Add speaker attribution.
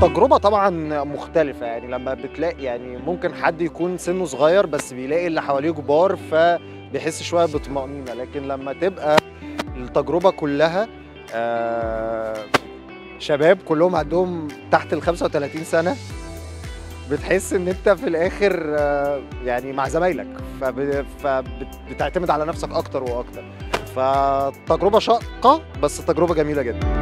Speaker 1: التجربة طبعًا مختلفة، يعني لمّا بتلاقي يعني ممكن حد يكون سِنُّه صغير بس بيلاقي اللي حواليه كبار، فبيحس شوية بطمأنينة، لكن لمّا تبقى التجربة كلّها آآ شباب كلّهم عندهم تحت ال35 سَنة، بتحس إن أنت في الآخر يعني مع زمايلك، فب فبت بتعتمد على نَفْسك أكتر وأكتر، فالتجربة شاقة بس التجربة جميلة جدًا.